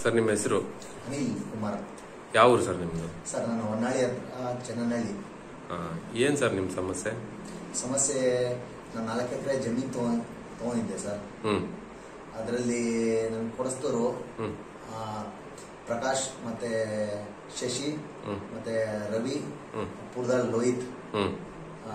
Sir ನಿಮ್ಮ ಹೆಸರು ಅನಿಲ್ ಕುಮಾರ್ ಯಾವ ಊರು ಸರ್ ನಿಮ್ಮದು ಸರ್ ನಾನು ಹೊನ್ನಾಳಿ ಹತ್ರ ಚೆನ್ನನಹಳ್ಳಿ ಏನು ಸರ್ ನಿಮ್ಮ ಸಮಸ್ಯೆ ಸಮಸ್ಯೆ ನಾನು ನಾಲ್ಕು ಎಕರೆ ಜಮೀನು ತಗೊಂಡ್ ತೊಗೊಂಡಿದ್ದೆ ಸರ್ ಹ್ಞೂ ಅದರಲ್ಲಿ ನನ್ನ ಕೊಡಿಸ್ತರು ಹ್ಞೂ ಪ್ರಕಾಶ್ ಮತ್ತೆ ಶಶಿ ಹ್ಮ್. ಮತ್ತೆ ರವಿ ಹ್ಮ್. ಪುರ್ದಾಳ್ ಲೋಹಿತ್ ಹ್ಞೂ ಆ,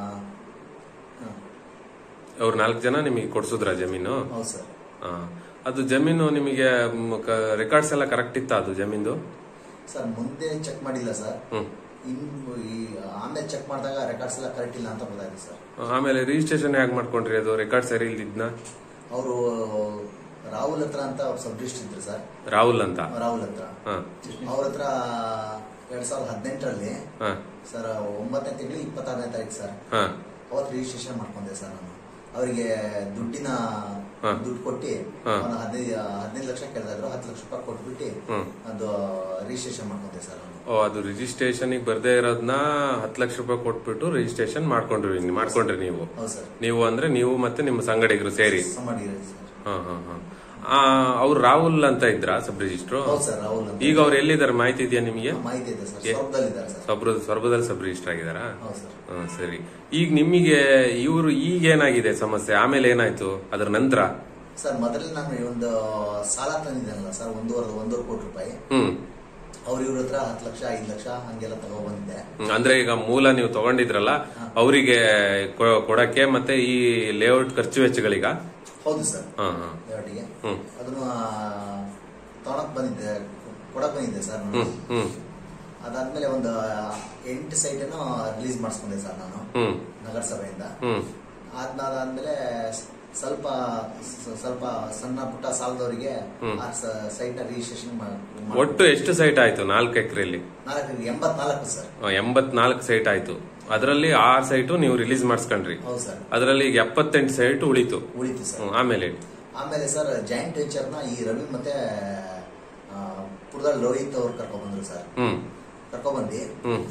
ಹ, ಅವ್ರು ನಾಲ್ಕು ಜನ ನಿಮಗೆ ಕೊಡ್ಸಿದ್ರ ಜಮೀನು ಹೌದು ಸರ್ ಹಾಂ ಅದು ಜಮೀನು ನಿಮಗೆ ರೆಕಾರ್ಡ್ಸ್ ಎಲ್ಲ ಕರೆಕ್ಟ್ ಇತ್ತಾ ಅದು ಜಮೀನ್ದು ಸರ್ ಮುಂದೆ ಚೆಕ್ ಮಾಡಿಲ್ಲ ಸರ್ ಹ್ಞೂ ಇನ್ನು ಈ ಆಮೇಲೆ ಚೆಕ್ ಮಾಡಿದಾಗ ರೆಕಾರ್ಡ್ಸ್ ಎಲ್ಲ ಕರೆಕ್ಟ್ ಇಲ್ಲ ಅಂತ ಗೊತ್ತಾಯ್ತು ಸರ್ ಆಮೇಲೆ ರಿಜಿಸ್ಟ್ರೇಷನ್ ಹೇಗೆ ಮಾಡ್ಕೊಂಡ್ರಿ ಅದು ರೆಕಾರ್ಡ್ ಸರಿ ಇಲ್ದಿದ್ನ ಅವರು ರಾಹುಲ್ ಹತ್ರ ಅಂತ ಅವ್ರು ಸಬ್ ಡಿಸ್ಟ್ರಿಕ್ಟ್ ಇದ್ರು ಸರ್ ರಾಹುಲ್ ಅಂತ ರಾಹುಲ್ ಹತ್ರ ಹಾಂ ಅವ್ರ ಹತ್ರ ಎರಡ್ ಸಾವಿರದ ಹದಿನೆಂಟರಲ್ಲಿ ಹಾಂ ಸರ್ ಒಂಬತ್ತನೇ ತಿಂಗಳು ಇಪ್ಪತ್ತಾರನೇ ತಾರೀಕು ಸರ್ ಹಾಂ ಅವತ್ತು ರಿಜಿಸ್ಟ್ರೇಷನ್ ಮಾಡ್ಕೊಂಡೆ ಸರ್ ನಾನು ಅವರಿಗೆ ದುಡ್ಡಿನ ಹಾ. ದುಡ್ಡು ಕೊಟ್ಟು ಹಾ. ಒಂದು ಹದಿನೈದು ಹದಿನೈದು ಲಕ್ಷ ಕೇಳ್ತಾ ಇದ್ರು ಹತ್ತು ಲಕ್ಷ ರೂಪಾಯಿ ಕೊಟ್ಬಿಟ್ಟು ಹ್ಮ್. ಅದು ರಿಜಿಸ್ಟ್ರೇಷನ್ ಮಾಡ್ಕೊಂಡೆ ಸರ್ ನಾನು ಓ ಅದು ರಿಜಿಸ್ಟ್ರೇಷನ್ಗೆ ಬರ್ದೇ ಇರೋದನ್ನ ಹತ್ತು ಲಕ್ಷ ರೂಪಾಯಿ ಕೊಟ್ಬಿಟ್ಟು ರಿಜಿಸ್ಟ್ರೇಷನ್ ಮಾಡ್ಕೊಂಡ್ರಿ ನೀವು- ಮಾಡ್ಕೊಂಡ್ರಿ ನೀವು ಹೌದು ಸರ್ ನೀವು ಅಂದ್ರೆ ನೀವು ಮತ್ತೆ ನಿಮ್ಮ ಸಂಗಡಿಗರು ಸೇರಿ ಮಾಡಿರೋದು ಸರ್ ಹಾ ಹಾ ಹಾ ಅವ್ರು ರಾಹುಲ್ ಅಂತ ಇದ್ರ ಸಬ್ ರಿಜಿಸ್ಟ್ರು ಹೌದು ಸರ್ ರಾಹುಲ್ ಅಂತ ಈಗ ಅವ್ರು ಎಲ್ಲಿದ್ದಾರೆ ಮಾಹಿತಿ ಇದೆಯಾ ನಿಮಗೆ ಮಾಹಿತಿ ಇದೆ ಸರ್ ಏ- ಸ್ವರ್ಗದಲ್ಲಿದ್ದಾರೆ ಸರ್ ಸಬ್ರ ಸ್ವರ್ಭದಲ್ಲಿ ಸಬ್ ರಿಜಿಸ್ಟರ್ ಆಗಿದಾರಾ ಹೌದು ಸರ್ ಹಾ ಸರಿ ಈಗ ನಿಮಗೆ ಇವರು ಈಗ ಏನಾಗಿದೆ ಸಮಸ್ಯೆ ಆಮೇಲೆ ಏನಾಯ್ತು ಅದ್ರ ನಂತರ ಸರ್ ಮೊದಲೇ ನಾನು ಈ ಒಂದು ಸಾಲ ತಂದಿದ್ದೇನಲ್ಲ ಸರ್ ಒಂದೂವರೆ ಒಂದೂವರೆ ಕೋಟಿ ರೂಪಾಯಿ ಹ್ಮ್ ಅವ್ರ ಇವ್ರ ಹತ್ರ ಹತ್ತು ಲಕ್ಷ ಐದು ಲಕ್ಷ ಹಂಗೆಲ್ಲ ತಗೊಬಂದಿದ್ದೆ ಹ್ಮ್. ಅಂದ್ರೆ ಈಗ ಮೂಲ ನೀವು ತಗೊಂಡಿದ್ರಲ್ಲ ಅವರಿಗೆ ಕೊಡಕ್ಕೆ ಮತ್ತೆ ಈ ಲೇಔಟ್ ಖರ್ಚು ವೆಚ್ಚಗಳಿಗ ಹೌದು ಸರ್ ಹಾ ಹಾ ದೇವಟಿಗೆ ಹ್ಮ್ ಅದನ್ನು ತಗೊಳಕ್ ಬಂದಿದ್ದೆ ಕೊಡಕ್ ಬಂದಿದ್ದೆ ಸರ್ ನಾನು ಹ್ಮ್ ಹ್ಮ್ ಅದಾದ್ಮೇಲೆ ಒಂದು ಎಂಟು ಸೈಟ್ ಅನ್ನು ರಿಲೀಸ್ ಮಾಡಿಸ್ಕೊಂಡೆ ಸರ್ ನಾನು ಹ್ಮ್ ನಗರಸಭೆಯಿಂದ ಹ್ಮ್ ಅದಾದ್ಮೇಲೆ ಸ್ವಲ್ಪ ಸ- ಸ್ವಲ್ಪ ಸಣ್ಣ ಪುಟ್ಟ ಸಾಲದವರಿಗೆ ಹ್ಮ್. ಆ ಸೈಟ್ ನ ರಿಜಿಸ್ಟ್ರೇಷನ್ ಒಟ್ಟು ಎಷ್ಟು ಸೈಟ್ ಆಯ್ತು ನಾಲ್ಕು ಎಕರೆಲಿ ನಾಲ್ಕು ಎಂಬತ್ನಾಲ್ಕು ಸರ್ ಎಂಬತ್ನಾಲ್ಕು ಸೈಟ್ ಆಯ್ತು ಅದರಲ್ಲಿ ಆರ್ ಸೈಟು ನೀವು ರಿಲೀಸ್ ಮಾಡಿಸ್ಕೊಂಡ್ರಿ ಹೌದು ಸರ್ ಅದರಲ್ಲಿ ಈಗ ಎಪ್ಪತ್ತೆಂಟು ಸೈಟ್ ಉಳಿತು ಉಳಿತು ಸರ್ ಹ್ಮ್, ಆಮೇಲೆ ಹೇಳಿ ಆಮೇಲೆ ಸರ್ ಜಾಯಿಂಟ್ ವೆಂಚರ್ ನ ಈ ರವಿ ಮತ್ತೆ ಆ, ಪುರದಲ್ಲಿ ಲೋಹಿತ್ ಅವ್ರು ಕರ್ಕೊಂಡ್ ಬಂದ್ರು ಸರ್ ಹ್ಮ್ ಕರ್ಕೊಂಡ್ಬಂದು ಹ್ಮ್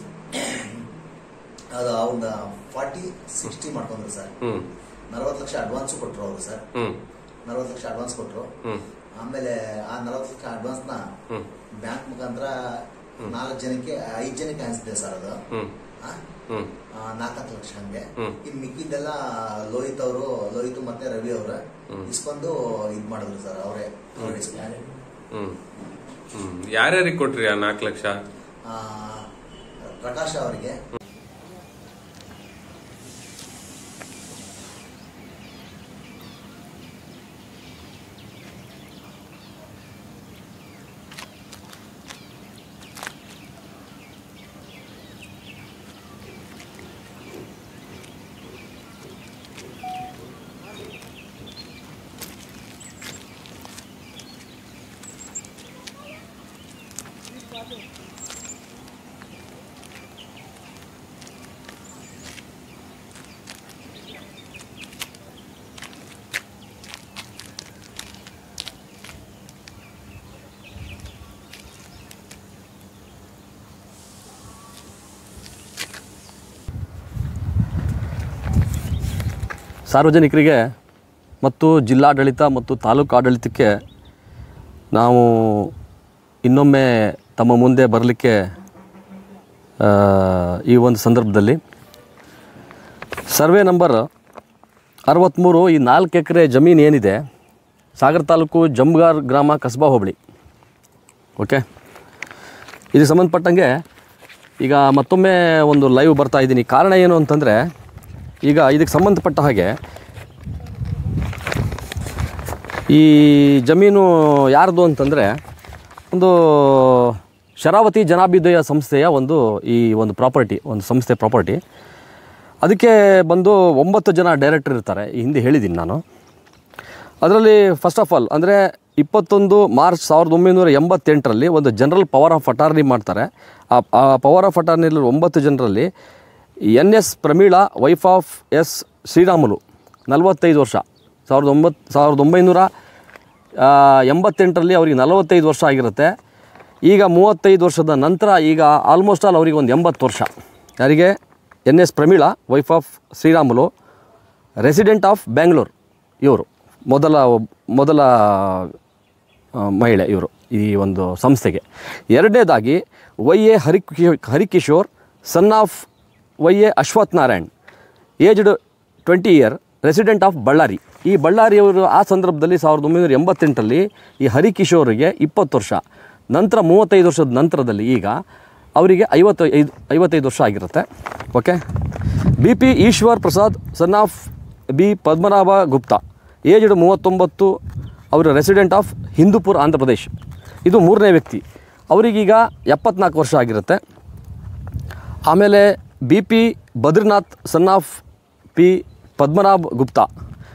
ಅದು ಅವ್ನ ಫಾರ್ಟಿ ಸಿಕ್ಸ್ಟಿ ಮಾಡ್ಕೊಂಡ್ರು ಸರ್ ಹ್ಮ್ ನಲವತ್ತು ಲಕ್ಷ ಅಡ್ವಾನ್ಸ್ ಕೊಟ್ರು ಅವರು ಸರ್ ಹ್ಮ್ ನಲವತ್ತು ಲಕ್ಷ ಅಡ್ವಾನ್ಸ್ ಕೊಟ್ರು ಹ್ಮ್ ಆಮೇಲೆ ಆ ನಲವತ್ತು ಲಕ್ಷ ಅಡ್ವಾನ್ಸ್ ನ ಹ್ಮ್ ಬ್ಯಾಂಕ್ ಮುಖಾಂತರ ನಾಲ್ಕು ಜನಕ್ಕೆ ಐದು ಜನಕ್ಕೆ ಅನ್ಸಿದೆ ಸರ್ ಅದು ಹ್ಮ್ ಆ, ಹ್ಮ್ ಆ, ನಾಲ್ಕತ್ತು ಲಕ್ಷ ಹಂಗೆ ಹ್ಮ್. ಇನ್ ಮಿಕ್ಕಿದ್ದೆಲ್ಲ ಲೋಹಿತ್ ಅವರು ಲೋಹಿತ್ ಮತ್ತೆ ರವಿ ಅವ್ರ ಹ್ಮ್. ಇಸ್ಕೊಂಡು ಇದ್ ಮಾಡಿದ್ರು ಸರ್ ಅವರೇ ಅವ್ರೇ ಇಸ್ಕೊಂಡು. ಹ್ಮ್ ಹ್ಮ್ ಯಾರ್ಯಾರಿಗೆ ಕೊಟ್ರಿ ಆ ನಾಲ್ಕು ಲಕ್ಷ ಆ, ಪ್ರಕಾಶ್ ಅವರಿಗೆ ಸಾರ್ವಜನಿಕರಿಗೆ ಮತ್ತು ಜಿಲ್ಲಾಡಳಿತ ಮತ್ತು ತಾಲೂಕು ಆಡಳಿತಕ್ಕೆ ನಾವು ಇನ್ನೊಮ್ಮೆ ತಮ್ಮ ಮುಂದೆ ಬರಲಿಕ್ಕೆ ಆ, ಈ ಒಂದು ಸಂದರ್ಭದಲ್ಲಿ ಸರ್ವೆ ನಂಬರ್ ಅರವತ್ತ್ಮೂರು ಈ ನಾಲ್ಕು ಎಕರೆ ಜಮೀನು ಏನಿದೆ ಸಾಗರ ತಾಲೂಕು ಜಂಬಗಾರ್ ಗ್ರಾಮ ಕಸ್ಬಾ ಹೋಬಳಿ ಓಕೆ ಇದಕ್ಕೆ ಸಂಬಂಧಪಟ್ಟಂಗೆ ಈಗ ಮತ್ತೊಮ್ಮೆ ಒಂದು ಲೈವ್ ಬರ್ತಾ ಇದ್ದೀನಿ ಕಾರಣ ಏನು ಅಂತಂದರೆ ಈಗ ಇದಕ್ಕೆ ಸಂಬಂಧಪಟ್ಟ ಹಾಗೆ ಈ ಜಮೀನು ಯಾರ್ದು ಅಂತಂದರೆ ಒಂದು ಶರಾವತಿ ಜನಾಭ್ಯುದಯ ಸಂಸ್ಥೆಯ ಒಂದು ಈ ಒಂದು ಪ್ರಾಪರ್ಟಿ ಒಂದು ಸಂಸ್ಥೆ ಪ್ರಾಪರ್ಟಿ ಅದಕ್ಕೆ ಬಂದು ಒಂಬತ್ತು ಜನ ಡೈರೆಕ್ಟರ್ ಇರ್ತಾರೆ ಈ ಹಿಂದೆ ಹೇಳಿದ್ದೀನಿ ನಾನು ಅದರಲ್ಲಿ ಫಸ್ಟ್ ಆಫ್ ಆಲ್ ಅಂದರೆ ಇಪ್ಪತ್ತೊಂದು ಮಾರ್ಚ್ ಸಾವಿರದ ಒಂಬೈನೂರ ಎಂಬತ್ತೆಂಟರಲ್ಲಿ ಒಂದು ಜನರಲ್ ಪವರ್ ಆಫ್ ಅಟಾರ್ನಿ ಮಾಡ್ತಾರೆ ಆ ಆ ಪವರ್ ಆಫ್ ಅಟಾರ್ನಿಯಲ್ಲಿ ಒಂಬತ್ತು ಜನರಲ್ಲಿ N S Pramila wife of S Sriramulu ನಲವತ್ತೈದು ವರ್ಷ ಸಾವಿರದ ಒಂಬತ್ತು ಸಾವಿರದ ಒಂಬೈನೂರ ಆ, ಎಂಬತ್ತೆಂಟರಲ್ಲಿ ಅವರಿಗೆ ನಲವತ್ತೈದು ವರ್ಷ ಆಗಿರುತ್ತೆ ಈಗ ಮೂವತ್ತೈದು ವರ್ಷದ ನಂತರ ಈಗ ಆಲ್ಮೋಸ್ಟ್ ಆಲ್ ಅವರಿಗೆ ಒಂದು ಎಂಬತ್ತು ವರ್ಷ ಯಾರಿಗೆ N S Pramila wife of Sriramulu resident of Bangalore ಇವರು ಮೊದಲ ಮೊದಲ ಆ, ಮಹಿಳೆ ಇವರು ಈ ಒಂದು ಸಂಸ್ಥೆಗೆ ಎರಡನೇದಾಗಿ ವೈ ಎ ಹರಿಕಿ Harikishore son of Y A Ashwath Narayan aged twenty year resident of Bellary ಈ ಬಳ್ಳಾರಿಯವರು ಆ ಸಂದರ್ಭದಲ್ಲಿ ಸಾವಿರದ ಒಂಬೈನೂರ ಎಂಬತ್ತೆಂಟರಲ್ಲಿ ಈ ಹರಿಕಿಶೋರಿಗೆ ಇಪ್ಪತ್ತು ವರ್ಷ ನಂತರ ಮೂವತ್ತೈದು ವರ್ಷದ ನಂತರದಲ್ಲಿ ಈಗ ಅವರಿಗೆ ಐವತ್ತು ಐದು ಐವತ್ತೈದು ವರ್ಷ ಆಗಿರುತ್ತೆ okay B P Eshwar Prasad son of B Padmanabha Gupta aged ಮೂವತ್ತೊಂಬತ್ತು ಅವರು ರೆಸಿಡೆಂಟ್ ಆಫ್ ಹಿಂದೂಪುರ್ ಆಂಧ್ರ ಪ್ರದೇಶ್ ಇದು ಮೂರನೇ ವ್ಯಕ್ತಿ ಅವರಿಗೀಗ ಎಪ್ಪತ್ನಾಲ್ಕು ವರ್ಷ ಆಗಿರುತ್ತೆ ಆಮೇಲೆ B P Badrinath son of P Padmanabh Gupta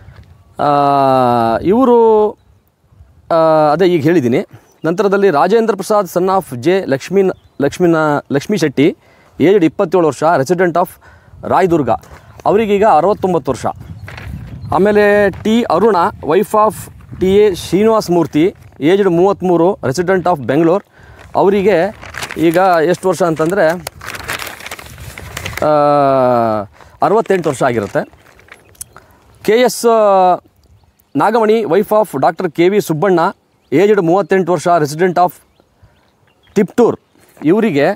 ಇವರು ಅದೇ ಈಗ ಹೇಳಿದ್ದೀನಿ ನಂತರದಲ್ಲಿ Rajendra Prasad son of J Lakshmi ಲಕ್ಷ್ಮೀನ ಲಕ್ಷ್ಮೀ ಶೆಟ್ಟಿ ಏಜ್ಡ್ ಇಪ್ಪತ್ತೇಳು ವರ್ಷ ರೆಸಿಡೆಂಟ್ ಆಫ್ ರಾಯದುರ್ಗ ಅವರಿಗೀಗ ಅರವತ್ತೊಂಬತ್ತು ವರ್ಷ ಆಮೇಲೆ T Aruna wife of T A Srinivasa Murthy aged ಮೂವತ್ತ್ಮೂರು ರೆಸಿಡೆಂಟ್ ಆಫ್ ಬೆಂಗಳೂರು ಅವರಿಗೆ ಈಗ ಎಷ್ಟು ವರ್ಷ ಅಂತಂದರೆ ಅರವತ್ತೆಂಟು ವರ್ಷ ಆಗಿರುತ್ತೆ K S Nagamani wife of doctor K V Subbanna aged ಮೂವತ್ತೆಂಟು ವರ್ಷ ರೆಸಿಡೆಂಟ್ ಆಫ್ ತಿಪ್ಟೂರ್ ಇವರಿಗೆ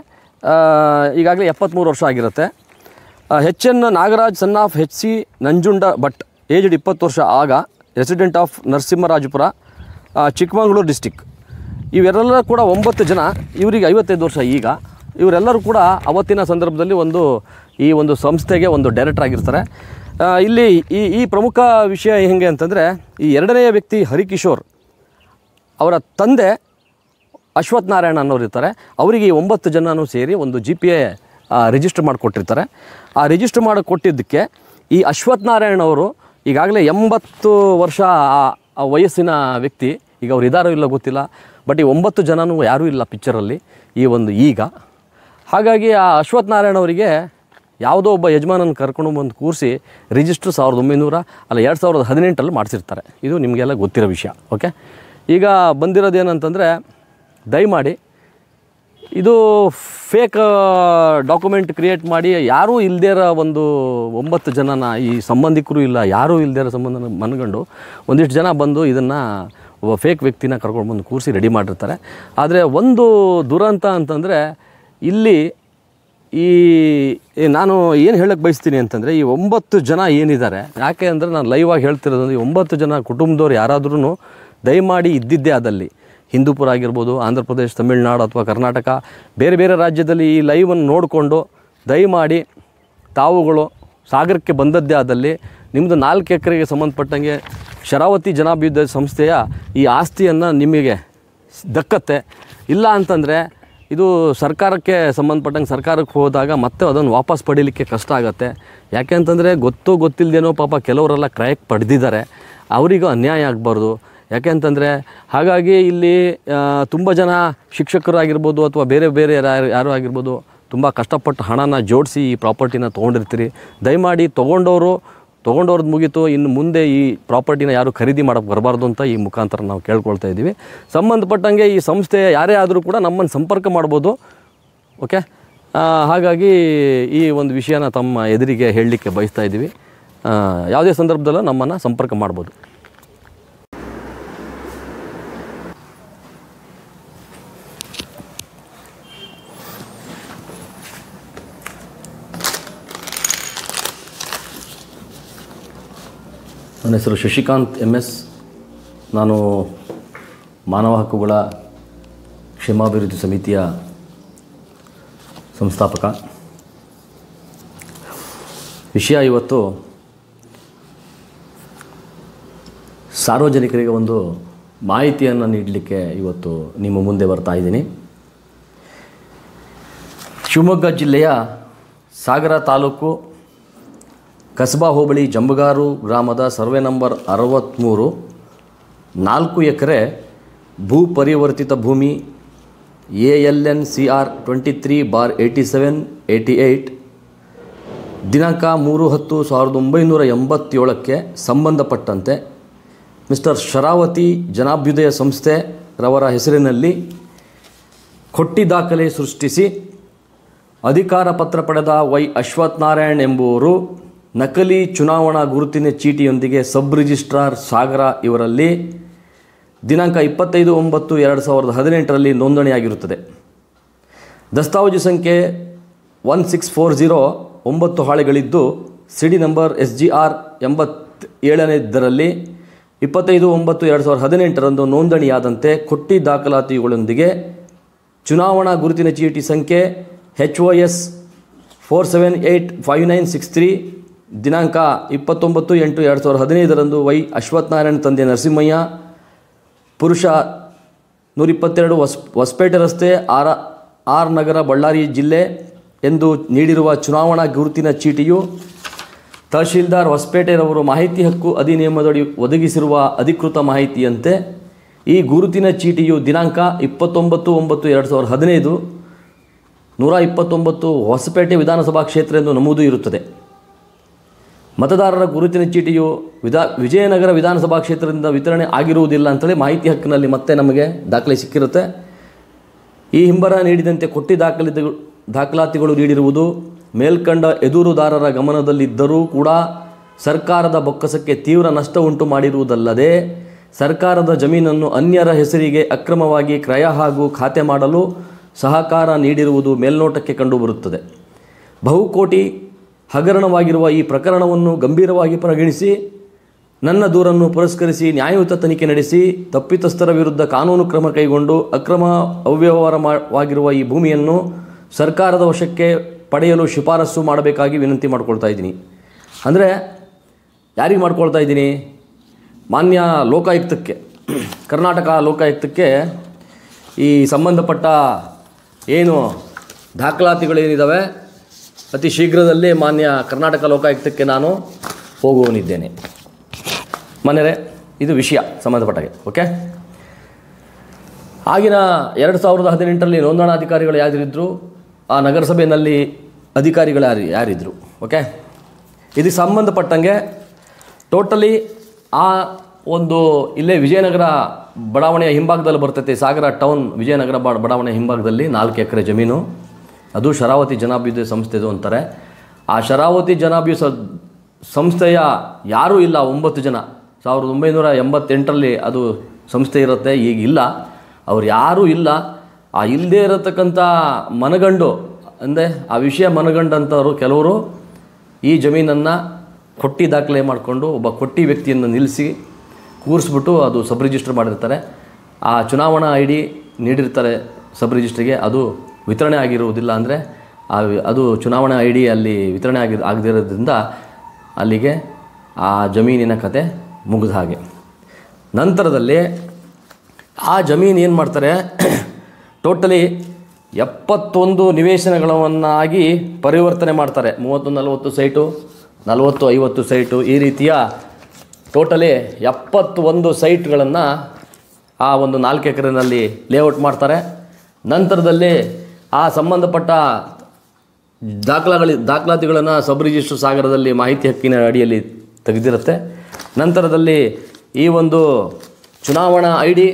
ಈಗಾಗಲೇ ಎಪ್ಪತ್ತ್ಮೂರು ವರ್ಷ ಆಗಿರುತ್ತೆ H N Nagaraj son of H C Nanjunda Bhat aged ಇಪ್ಪತ್ತು ವರ್ಷ ಆಗ ರೆಸಿಡೆಂಟ್ ಆಫ್ ನರಸಿಂಹರಾಜಪುರ ಆ, ಚಿಕ್ಕಮಗಳೂರು ಡಿಸ್ಟಿಕ್ ಇವೆಲ್ಲ ಕೂಡ ಒಂಬತ್ತು ಜನ ಇವರಿಗೆ ಐವತ್ತೈದು ವರ್ಷ ಈಗ ಇವರೆಲ್ಲರೂ ಕೂಡ ಅವತ್ತಿನ ಸಂದರ್ಭದಲ್ಲಿ ಒಂದು ಈ ಒಂದು ಸಂಸ್ಥೆಗೆ ಒಂದು ಡೈರೆಕ್ಟರ್ ಆಗಿರ್ತಾರೆ ಆ, ಇಲ್ಲಿ ಈ ಈ ಪ್ರಮುಖ ವಿಷಯ ಹೆಂಗೆ ಅಂತಂದರೆ ಈ ಎರಡನೆಯ ವ್ಯಕ್ತಿ ಹರಿಕಿಶೋರ್ ಅವರ ತಂದೆ ಅಶ್ವಥ್ ನಾರಾಯಣ ಅನ್ನೋರು ಇರ್ತಾರೆ ಅವರಿಗೆ ಈ ಒಂಬತ್ತು ಜನನೂ ಸೇರಿ ಒಂದು ಜಿ ಪಿ ಎ ರಿಜಿಸ್ಟರ್ ಮಾಡಿಕೊಟ್ಟಿರ್ತಾರೆ ಆ ರಿಜಿಸ್ಟರ್ ಮಾಡಿ ಕೊಟ್ಟಿದ್ದಕ್ಕೆ ಈ ಅಶ್ವಥ್ ನಾರಾಯಣ ಅವರು ಈಗಾಗಲೇ ಎಂಬತ್ತು ವರ್ಷ ಆ- ಆ ವಯಸ್ಸಿನ ವ್ಯಕ್ತಿ ಈಗ ಅವ್ರು ಇದ್ದಾರೋ ಇಲ್ಲ ಗೊತ್ತಿಲ್ಲ ಬಟ್ ಈ ಒಂಬತ್ತು ಜನನೂ ಯಾರೂ ಇಲ್ಲ ಪಿಕ್ಚರಲ್ಲಿ ಈ ಒಂದು ಈಗ ಹಾಗಾಗಿ ಆ ಅಶ್ವಥ್ ನಾರಾಯಣ ಅವರಿಗೆ ಯಾವುದೋ ಒಬ್ಬ ಯಜಮಾನನ ಕರ್ಕೊಂಡು ಬಂದು ಕೂರಿಸಿ ರಿಜಿಸ್ಟ್ರ್ ಸಾವಿರದ ಒಂಬೈನೂರ ಅಲ್ಲ ಎರಡು ಸಾವಿರದ ಹದಿನೆಂಟರಲ್ಲಿ ಮಾಡಿಸಿರ್ತಾರೆ ಇದು ನಿಮಗೆಲ್ಲ ಗೊತ್ತಿರೋ ವಿಷಯ ಓಕೆ ಈಗ ಬಂದಿರೋದು ಏನಂತಂದರೆ ದಯಮಾಡಿ ಇದು ಫೇಕ್ ಡಾಕ್ಯುಮೆಂಟ್ ಕ್ರಿಯೇಟ್ ಮಾಡಿ ಯಾರೂ ಇಲ್ಲದೇ ಇರೋ ಒಂದು ಒಂಬತ್ತು ಜನನ ಈ ಸಂಬಂಧಿಕರು ಇಲ್ಲ ಯಾರೂ ಇಲ್ಲದೇ ಇರೋ ಸಂಬಂಧನ ಮನ್ಗಂಡು ಒಂದಿಷ್ಟು ಜನ ಬಂದು ಇದನ್ನು ಒಬ್ಬ ಫೇಕ್ ವ್ಯಕ್ತಿನ ಕರ್ಕೊಂಡು ಬಂದು ಕೂರಿಸಿ ರೆಡಿ ಮಾಡಿರ್ತಾರೆ ಆದರೆ ಒಂದು ದುರಂತ ಅಂತಂದರೆ ಇಲ್ಲಿ ಈ ಈ ನಾನು ಏನು ಹೇಳಕ್ಕೆ ಬಯಸ್ತೀನಿ ಅಂತಂದರೆ ಈ ಒಂಬತ್ತು ಜನ ಏನಿದ್ದಾರೆ ಯಾಕೆ ಅಂದರೆ ನಾನು ಲೈವಾಗಿ ಹೇಳ್ತಿರೋದು ಈ ಒಂಬತ್ತು ಜನ ಕುಟುಂಬದವ್ರು ಯಾರಾದ್ರೂ ದಯಮಾಡಿ ಇದ್ದಿದ್ದೇ ಆದಲ್ಲಿ ಹಿಂದೂಪುರ ಆಗಿರ್ಬೋದು ಆಂಧ್ರ ಪ್ರದೇಶ ತಮಿಳುನಾಡು ಅಥವಾ ಕರ್ನಾಟಕ ಬೇರೆ ಬೇರೆ ರಾಜ್ಯದಲ್ಲಿ ಈ ಲೈವನ್ನು ನೋಡಿಕೊಂಡು ದಯಮಾಡಿ ತಾವುಗಳು ಸಾಗರಕ್ಕೆ ಬಂದದ್ದೇ ಆದಲ್ಲಿ ನಿಮ್ಮದು ನಾಲ್ಕು ಎಕರೆಗೆ ಸಂಬಂಧಪಟ್ಟಂಗೆ ಶರಾವತಿ ಜನಾಭಿವೃದ್ಧಿ ಸಂಸ್ಥೆಯ ಈ ಆಸ್ತಿಯನ್ನು ನಿಮಗೆ ದಕ್ಕತ್ತೆ ಇಲ್ಲ ಅಂತಂದರೆ ಇದು ಸರ್ಕಾರಕ್ಕೆ ಸಂಬಂಧಪಟ್ಟಂಗೆ ಸರ್ಕಾರಕ್ಕೆ ಹೋದಾಗ ಮತ್ತೆ ಅದನ್ನು ವಾಪಸ್ ಪಡೀಲಿಕ್ಕೆ ಕಷ್ಟ ಆಗುತ್ತೆ ಯಾಕೆ ಅಂತಂದರೆ ಗೊತ್ತು ಗೊತ್ತಿಲ್ಲದೇನೋ ಪಾಪ ಕೆಲವರೆಲ್ಲ ಕ್ರಯಕ್ಕೆ ಪಡೆದಿದ್ದಾರೆ ಅವರಿಗೂ ಅನ್ಯಾಯ ಆಗಬಾರ್ದು ಯಾಕೆ ಅಂತಂದರೆ ಹಾಗಾಗಿ ಇಲ್ಲಿ ತುಂಬ ಜನ ಶಿಕ್ಷಕರಾಗಿರ್ಬೋದು ಅಥವಾ ಬೇರೆ ಬೇರೆ ಯಾರು ಯಾರು ಆಗಿರ್ಬೋದು ತುಂಬ ಕಷ್ಟಪಟ್ಟು ಹಣನ ಜೋಡಿಸಿ ಈ ಪ್ರಾಪರ್ಟಿನ ತೊಗೊಂಡಿರ್ತೀರಿ ದಯಮಾಡಿ ತೊಗೊಂಡವರು ತೊಗೊಂಡವ್ರದ್ದು ಮುಗೀತು ಇನ್ನು ಮುಂದೆ ಈ ಪ್ರಾಪರ್ಟಿನ ಯಾರು ಖರೀದಿ ಮಾಡೋಕ್ಕೆ ಬರಬಾರ್ದು ಅಂತ ಈ ಮುಖಾಂತರ ನಾವು ಕೇಳ್ಕೊಳ್ತಾ ಇದ್ದೀವಿ ಸಂಬಂಧಪಟ್ಟಂಗೆ ಈ ಸಂಸ್ಥೆ ಯಾರೇ ಆದರೂ ಕೂಡ ನಮ್ಮನ್ನು ಸಂಪರ್ಕ ಮಾಡ್ಬೋದು ಓಕೆ ಆ, ಹಾಗಾಗಿ ಈ ಒಂದು ವಿಷಯನ ತಮ್ಮ ಎದುರಿಗೆ ಹೇಳಲಿಕ್ಕೆ ಬಯಸ್ತಾ ಇದ್ದೀವಿ ಆ, ಯಾವುದೇ ಸಂದರ್ಭದಲ್ಲೂ ನಮ್ಮನ್ನು ಸಂಪರ್ಕ ಮಾಡ್ಬೋದು ನನ್ನ ಹೆಸರು ಶಶಿಕಾಂತ್ ಎಮ್ ಎಸ್ ನಾನು ಮಾನವ ಹಕ್ಕುಗಳ ಕ್ಷೇಮಾಭಿವೃದ್ಧಿ ಸಮಿತಿಯ ಸಂಸ್ಥಾಪಕ ವಿಷಯ ಇವತ್ತು ಸಾರ್ವಜನಿಕರಿಗೆ ಒಂದು ಮಾಹಿತಿಯನ್ನು ನೀಡಲಿಕ್ಕೆ ಇವತ್ತು ನಿಮ್ಮ ಮುಂದೆ ಬರ್ತಾ ಇದ್ದೀನಿ ಶಿವಮೊಗ್ಗ ಜಿಲ್ಲೆಯ ಸಾಗರ ತಾಲೂಕು ಕಸಬಾ ಹೋಬಳಿ ಜಂಬಗಾರು ಗ್ರಾಮದ ಸರ್ವೆ ನಂಬರ್ ಅರವತ್ತ್ಮೂರು ನಾಲ್ಕು ಎಕರೆ ಭೂ ಪರಿವರ್ತಿತ ಭೂಮಿ A L N C R twenty three bar eighty seven eighty eight ದಿನಾಂಕ ಮೂರು ಹತ್ತು ಸಾವಿರದ ಒಂಬೈನೂರ ಎಂಬತ್ತೇಳಕ್ಕೆ ಸಂಬಂಧಪಟ್ಟಂತೆ ಮಿಸ್ಟರ್ ಶರಾವತಿ ಜನಾಭ್ಯುದಯ ಸಂಸ್ಥೆ ರವರ ಹೆಸರಿನಲ್ಲಿ ಕೊಟ್ಟಿ ದಾಖಲೆ ಸೃಷ್ಟಿಸಿ ಅಧಿಕಾರ ಪತ್ರ ಪಡೆದ ವೈ ಅಶ್ವಥ್ ನಾರಾಯಣ್ ಎಂಬುವರು ನಕಲಿ ಚುನಾವಣಾ ಗುರುತಿನ ಚೀಟಿಯೊಂದಿಗೆ ಸಬ್ ರಿಜಿಸ್ಟ್ರಾರ್ ಸಾಗರ ಇವರಲ್ಲಿ ದಿನಾಂಕ ಇಪ್ಪತ್ತೈದು ಒಂಬತ್ತು ಎರಡು ಸಾವಿರದ ಹದಿನೆಂಟರಲ್ಲಿ ನೋಂದಣಿಯಾಗಿರುತ್ತದೆ ದಸ್ತಾವೇಜು ಸಂಖ್ಯೆ ಒನ್ ಸಿಕ್ಸ್ ಫೋರ್ ಝೀರೋ ಒಂಬತ್ತು ಹಾಳೆಗಳಿದ್ದು CD number S G R ಎಂಬತ್ತೇಳನೇದರಲ್ಲಿ ಇಪ್ಪತ್ತೈದು ಒಂಬತ್ತು ಎರಡು ಸಾವಿರದ ಹದಿನೆಂಟರಂದು ನೋಂದಣಿಯಾದಂತೆ ಕೊಟ್ಟಿ ದಾಖಲಾತಿಗಳೊಂದಿಗೆ ಚುನಾವಣಾ ಗುರುತಿನ ಚೀಟಿ ಸಂಖ್ಯೆ H O S four seven eight five nine six three ದಿನಾಂಕ ಇಪ್ಪತ್ತೊಂಬತ್ತು ಎಂಟು ಎರಡು ಸಾವಿರದ ಹದಿನೈದರಂದು ವೈ ಅಶ್ವತ್ಥನಾರಾಯಣ ತಂದೆ ನರಸಿಂಹಯ್ಯ ಪುರುಷ ನೂರಿಪ್ಪತ್ತೆರಡು ಹೊಸ್ ಹೊಸಪೇಟೆ ರಸ್ತೆ ಆರ ಆರ್ ನಗರ ಬಳ್ಳಾರಿ ಜಿಲ್ಲೆ ಎಂದು ನೀಡಿರುವ ಚುನಾವಣಾ ಗುರುತಿನ ಚೀಟಿಯು ತಹಶೀಲ್ದಾರ್ ಹೊಸಪೇಟೆರವರು ಮಾಹಿತಿ ಹಕ್ಕು ಅಧಿನಿಯಮದಡಿ ಒದಗಿಸಿರುವ ಅಧಿಕೃತ ಮಾಹಿತಿಯಂತೆ ಈ ಗುರುತಿನ ಚೀಟಿಯು ದಿನಾಂಕ ಇಪ್ಪತ್ತೊಂಬತ್ತು ಒಂಬತ್ತು ಎರಡು ಸಾವಿರದ ಹದಿನೈದು ನೂರ ಇಪ್ಪತ್ತೊಂಬತ್ತು ಹೊಸಪೇಟೆ ವಿಧಾನಸಭಾ ಕ್ಷೇತ್ರ ಎಂದು ನಮೂದು ಇರುತ್ತದೆ ಮತದಾರರ ಗುರುತಿನ ಚೀಟಿಯು ವಿಧಾ ವಿಜಯನಗರ ವಿಧಾನಸಭಾ ಕ್ಷೇತ್ರದಿಂದ ವಿತರಣೆ ಆಗಿರುವುದಿಲ್ಲ ಅಂತೇಳಿ ಮಾಹಿತಿ ಹಕ್ಕಿನಲ್ಲಿ ಮತ್ತೆ ನಮಗೆ ದಾಖಲೆ ಸಿಕ್ಕಿರುತ್ತೆ ಈ ಹಿಂಬರ ನೀಡಿದಂತೆ ಕೊಟ್ಟಿ ದಾಖಲಿತ ದಾಖಲಾತಿಗಳು ನೀಡಿರುವುದು ಮೇಲ್ಕಂಡ ಎದುರುದಾರರ ಗಮನದಲ್ಲಿದ್ದರೂ ಕೂಡ ಸರ್ಕಾರದ ಬೊಕ್ಕಸಕ್ಕೆ ತೀವ್ರ ನಷ್ಟ ಉಂಟು ಮಾಡಿರುವುದಲ್ಲದೆ ಸರ್ಕಾರದ ಜಮೀನನ್ನು ಅನ್ಯರ ಹೆಸರಿಗೆ ಅಕ್ರಮವಾಗಿ ಕ್ರಯ ಹಾಗೂ ಖಾತೆ ಮಾಡಲು ಸಹಕಾರ ನೀಡಿರುವುದು ಮೇಲ್ನೋಟಕ್ಕೆ ಕಂಡುಬರುತ್ತದೆ ಬಹುಕೋಟಿ ಹಗರಣವಾಗಿರುವ ಈ ಪ್ರಕರಣವನ್ನು ಗಂಭೀರವಾಗಿ ಪರಿಗಣಿಸಿ ನನ್ನ ದೂರನ್ನು ಪುರಸ್ಕರಿಸಿ ನ್ಯಾಯಯುತ ತನಿಖೆ ನಡೆಸಿ ತಪ್ಪಿತಸ್ಥರ ವಿರುದ್ಧ ಕಾನೂನು ಕ್ರಮ ಕೈಗೊಂಡು ಅಕ್ರಮ ಅವ್ಯವಹಾರವಾಗಿರುವ ಈ ಭೂಮಿಯನ್ನು ಸರ್ಕಾರದ ವಶಕ್ಕೆ ಪಡೆಯಲು ಶಿಫಾರಸು ಮಾಡಬೇಕಾಗಿ ವಿನಂತಿ ಮಾಡ್ಕೊಳ್ತಾ ಇದ್ದೀನಿ ಅಂದರೆ ಯಾರಿಗೆ ಮಾಡ್ಕೊಳ್ತಾ ಇದ್ದೀನಿ ಮಾನ್ಯ ಲೋಕಾಯುಕ್ತಕ್ಕೆ ಕರ್ನಾಟಕ ಲೋಕಾಯುಕ್ತಕ್ಕೆ ಈ ಸಂಬಂಧಪಟ್ಟ ಏನು ದಾಖಲಾತಿಗಳೇನಿದ್ದಾವೆ ಅತಿ ಶೀಘ್ರದಲ್ಲೇ ಮಾನ್ಯ ಕರ್ನಾಟಕ ಲೋಕಾಯುಕ್ತಕ್ಕೆ ನಾನು ಹೋಗುವನಿದ್ದೇನೆ ಮನೆಯರೆ ಇದು ವಿಷಯ ಸಂಬಂಧಪಟ್ಟಾಗೆ ಓಕೆ ಆಗಿನ ಎರಡು ಸಾವಿರದ ಹದಿನೆಂಟರಲ್ಲಿ ನೋಂದಣಾಧಿಕಾರಿಗಳು ಯಾರಿದ್ರು ಆ ನಗರಸಭೆಯಲ್ಲಿ ಅಧಿಕಾರಿಗಳು ಯಾರು ಯಾರಿದ್ರು ಓಕೆ ಇದಕ್ಕೆ ಸಂಬಂಧಪಟ್ಟಂಗೆ ಟೋಟಲಿ ಆ ಒಂದು ಇಲ್ಲೇ ವಿಜಯನಗರ ಬಡಾವಣೆಯ ಹಿಂಭಾಗದಲ್ಲಿ ಬರ್ತೈತೆ ಸಾಗರ ಟೌನ್ ವಿಜಯನಗರ ಬ ಬಡಾವಣೆಯ ಹಿಂಭಾಗದಲ್ಲಿ ನಾಲ್ಕು ಎಕರೆ ಜಮೀನು ಅದು ಶರಾವತಿ ಜನಾಭಿವೃದ್ಧಿ ಸಂಸ್ಥೆದು ಅಂತಾರೆ ಆ ಶರಾವತಿ ಜನಾಭಿವೃದ್ಧಿ ಸ ಸಂಸ್ಥೆಯ ಯಾರೂ ಇಲ್ಲ ಒಂಬತ್ತು ಜನ ಸಾವಿರದ ಒಂಬೈನೂರ ಎಂಬತ್ತೆಂಟರಲ್ಲಿ ಅದು ಸಂಸ್ಥೆ ಇರುತ್ತೆ ಈಗ ಇಲ್ಲ ಅವ್ರು ಯಾರೂ ಇಲ್ಲ ಆ ಇಲ್ಲದೇ ಇರತಕ್ಕಂಥ ಮನಗಂಡು ಅಂದರೆ ಆ ವಿಷಯ ಮನಗಂಡಂಥವ್ರು ಕೆಲವರು ಈ ಜಮೀನನ್ನು ಕೊಟ್ಟಿ ದಾಖಲೆ ಮಾಡಿಕೊಂಡು ಒಬ್ಬ ಕೊಟ್ಟಿ ವ್ಯಕ್ತಿಯನ್ನು ನಿಲ್ಲಿಸಿ ಕೂರಿಸ್ಬಿಟ್ಟು ಅದು ಸಬ್ ರಿಜಿಸ್ಟರ್ ಮಾಡಿರ್ತಾರೆ ಆ ಚುನಾವಣಾ ಐ ಡಿ ನೀಡಿರ್ತಾರೆ ಸಬ್ ರಿಜಿಸ್ಟ್ರಿಗೆ ಅದು ವಿತರಣೆ ಆಗಿರುವುದಿಲ್ಲ ಅಂದರೆ ಆ ವಿ- ಅದು ಚುನಾವಣಾ ಐ ಡಿ ಅಲ್ಲಿ ವಿತರಣೆ ಆಗಿ ಆಗದಿರೋದ್ರಿಂದ ಅಲ್ಲಿಗೆ ಆ ಜಮೀನಿನ ಕತೆ ಮುಗಿದ ಹಾಗೆ ನಂತರದಲ್ಲಿ ಆ ಜಮೀನು ಏನು ಮಾಡ್ತಾರೆ ಟೋಟಲಿ ಎಪ್ಪತ್ತೊಂದು ನಿವೇಶನಗಳನ್ನಾಗಿ ಪರಿವರ್ತನೆ ಮಾಡ್ತಾರೆ ಮೂವತ್ತು ನಲವತ್ತು ಸೈಟು ನಲವತ್ತು ಐವತ್ತು ಸೈಟು ಈ ರೀತಿಯ ಟೋಟಲಿ ಎಪ್ಪತ್ತೊಂದು ಸೈಟ್ಗಳನ್ನು ಆ ಒಂದು ನಾಲ್ಕು ಎಕರೆನಲ್ಲಿ ಲೇಔಟ್ ಮಾಡ್ತಾರೆ ನಂತರದಲ್ಲಿ ಆ ಸಂಬಂಧಪಟ್ಟ ದಾಖಲಾಗಳಿ ದಾಖಲಾತಿಗಳನ್ನು ಸಬ್ ರಿಜಿಸ್ಟರ್ ಸಾಗರದಲ್ಲಿ ಮಾಹಿತಿ ಹಕ್ಕಿನ ಅಡಿಯಲ್ಲಿ ತೆಗೆದಿರುತ್ತೆ ನಂತರದಲ್ಲಿ ಈ ಒಂದು ಚುನಾವಣಾ ಐ ಡಿ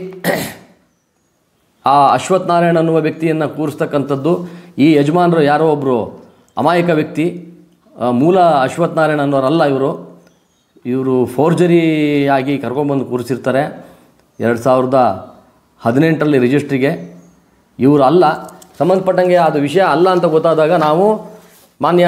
ಆ ಅಶ್ವಥ್ ನಾರಾಯಣ್ ಅನ್ನುವ ವ್ಯಕ್ತಿಯನ್ನು ಕೂರಿಸ್ತಕ್ಕಂಥದ್ದು ಈ ಯಜಮಾನರು ಯಾರೋ ಒಬ್ಬರು ಅಮಾಯಕ ವ್ಯಕ್ತಿ ಆ, ಮೂಲ ಅಶ್ವಥ್ ನಾರಾಯಣ್ ಅನ್ನೋರಲ್ಲ ಇವರು ಇವರು ಫೋರ್ಜರಿಯಾಗಿ ಕರ್ಕೊಂಬಂದು ಕೂರಿಸಿರ್ತಾರೆ ಎರಡು ಸಾವಿರದ ಹದಿನೆಂಟರಲ್ಲಿ ರಿಜಿಸ್ಟ್ರಿಗೆ ಇವರು ಅಲ್ಲ ಸಂಬಂಧಪಟ್ಟಂಗೆ ಅದು ವಿಷಯ ಅಲ್ಲ ಅಂತ ಗೊತ್ತಾದಾಗ ನಾವು ಮಾನ್ಯ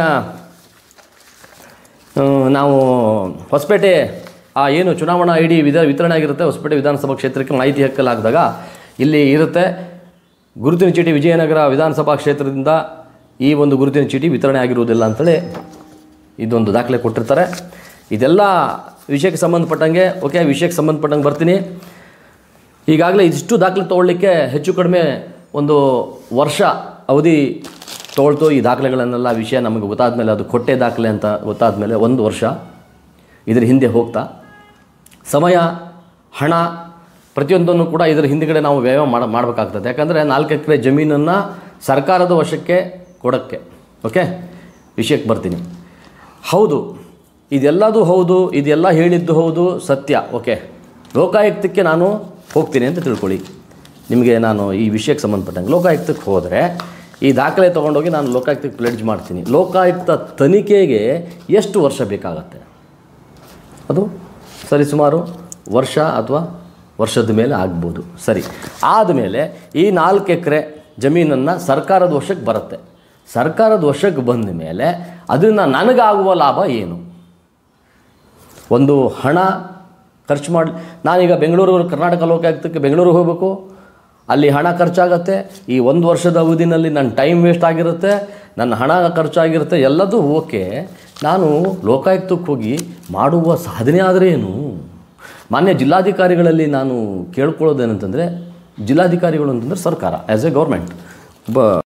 ಆ, ನಾವು ಹೊಸಪೇಟೆ ಆ ಏನು ಚುನಾವಣಾ ಐ ಡಿ ವಿಧ ವಿತರಣೆ ಆಗಿರುತ್ತೆ ಹೊಸಪೇಟೆ ವಿಧಾನಸಭಾ ಕ್ಷೇತ್ರಕ್ಕೆ ಮಾಹಿತಿ ಹಕ್ಕಲ್ಲಿ ಹಾಕಿದಾಗ ಇಲ್ಲಿ ಇರುತ್ತೆ ಗುರುತಿನ ಚೀಟಿ ವಿಜಯನಗರ ವಿಧಾನಸಭಾ ಕ್ಷೇತ್ರದಿಂದ ಈ ಒಂದು ಗುರುತಿನ ಚೀಟಿ ವಿತರಣೆ ಆಗಿರುವುದಿಲ್ಲ ಅಂತೇಳಿ ಇದೊಂದು ದಾಖಲೆ ಕೊಟ್ಟಿರ್ತಾರೆ ಇದೆಲ್ಲ ವಿಷಯಕ್ಕೆ ಸಂಬಂಧಪಟ್ಟಂಗೆ ಓಕೆ ವಿಷಯಕ್ಕೆ ಸಂಬಂಧಪಟ್ಟಂಗೆ ಬರ್ತೀನಿ ಈಗಾಗಲೇ ಇದಿಷ್ಟು ದಾಖಲೆ ತೊಗೊಳ್ಳಿಕ್ಕೆ ಹೆಚ್ಚು ಕಡಿಮೆ ಒಂದು ವರ್ಷ ಅವಧಿ ತೊಗೊಳ್ತು ಈ ದಾಖಲೆಗಳನ್ನೆಲ್ಲ ವಿಷಯ ನಮಗೆ ಗೊತ್ತಾದ ಮೇಲೆ ಅದು ಕೊಟ್ಟೆ ದಾಖಲೆ ಅಂತ ಗೊತ್ತಾದ ಮೇಲೆ ಒಂದು ವರ್ಷ ಇದ್ರ ಹಿಂದೆ ಹೋಗ್ತಾ ಸಮಯ ಹಣ ಪ್ರತಿಯೊಂದನ್ನು ಕೂಡ ಇದರ ಹಿಂದುಗಡೆ ನಾವು ವ್ಯಯ ಮಾಡ ಮಾಡಬೇಕಾಗ್ತದೆ ಯಾಕಂದರೆ ನಾಲ್ಕು ಎಕರೆ ಜಮೀನನ್ನು ಸರ್ಕಾರದ ವಶಕ್ಕೆ ಕೊಡೋಕ್ಕೆ ಓಕೆ ವಿಷಯಕ್ಕೆ ಬರ್ತೀನಿ ಹೌದು ಇದೆಲ್ಲದೂ ಹೌದು ಇದೆಲ್ಲ ಹೇಳಿದ್ದು ಹೌದು ಸತ್ಯ ಓಕೆ ಲೋಕಾಯುಕ್ತಕ್ಕೆ ನಾನು ಹೋಗ್ತೀನಿ ಅಂತ ತಿಳ್ಕೊಳ್ಳಿ ನಿಮಗೆ ನಾನು ಈ ವಿಷಯಕ್ಕೆ ಸಂಬಂಧಪಟ್ಟಂಗೆ ಲೋಕಾಯುಕ್ತಕ್ಕೆ ಹೋದರೆ ಈ ದಾಖಲೆ ತೊಗೊಂಡೋಗಿ ನಾನು ಲೋಕಾಯುಕ್ತಕ್ಕೆ ಪ್ಲೆಡ್ಜ್ ಮಾಡ್ತೀನಿ ಲೋಕಾಯುಕ್ತ ತನಿಖೆಗೆ ಎಷ್ಟು ವರ್ಷ ಬೇಕಾಗತ್ತೆ ಅದು ಸರಿಸುಮಾರು ವರ್ಷ ಅಥವಾ ವರ್ಷದ ಮೇಲೆ ಆಗ್ಬೋದು ಸರಿ ಆದಮೇಲೆ ಈ ನಾಲ್ಕು ಎಕರೆ ಜಮೀನನ್ನು ಸರ್ಕಾರದ ವಶಕ್ಕೆ ಬರುತ್ತೆ ಸರ್ಕಾರದ ವಶಕ್ಕೆ ಬಂದ ಮೇಲೆ ಅದನ್ನು ನನಗಾಗುವ ಲಾಭ ಏನು ಒಂದು ಹಣ ಖರ್ಚು ಮಾಡಿ ನಾನೀಗ ಬೆಂಗಳೂರು ಕರ್ನಾಟಕ ಲೋಕಾಯುಕ್ತಕ್ಕೆ ಬೆಂಗಳೂರಿಗೆ ಹೋಗಬೇಕು ಅಲ್ಲಿ ಹಣ ಖರ್ಚಾಗತ್ತೆ ಈ ಒಂದು ವರ್ಷದ ಅವಧಿನಲ್ಲಿ ನನ್ನ ಟೈಮ್ ವೇಸ್ಟ್ ಆಗಿರುತ್ತೆ ನನ್ನ ಹಣ ಖರ್ಚಾಗಿರುತ್ತೆ ಎಲ್ಲದೂ ಓಕೆ ನಾನು ಲೋಕಾಯುಕ್ತಕ್ಕೆ ಹೋಗಿ ಮಾಡುವ ಸಾಧನೆ ಆದರೆ ಏನು ಮಾನ್ಯ ಜಿಲ್ಲಾಧಿಕಾರಿಗಳಲ್ಲಿ ನಾನು ಕೇಳ್ಕೊಳ್ಳೋದೇನಂತಂದರೆ ಜಿಲ್ಲಾಧಿಕಾರಿಗಳು ಅಂತಂದರೆ ಸರ್ಕಾರ ಆ್ಯಸ್ ಎ ಗೌರ್ಮೆಂಟ್ ಒಬ್ಬ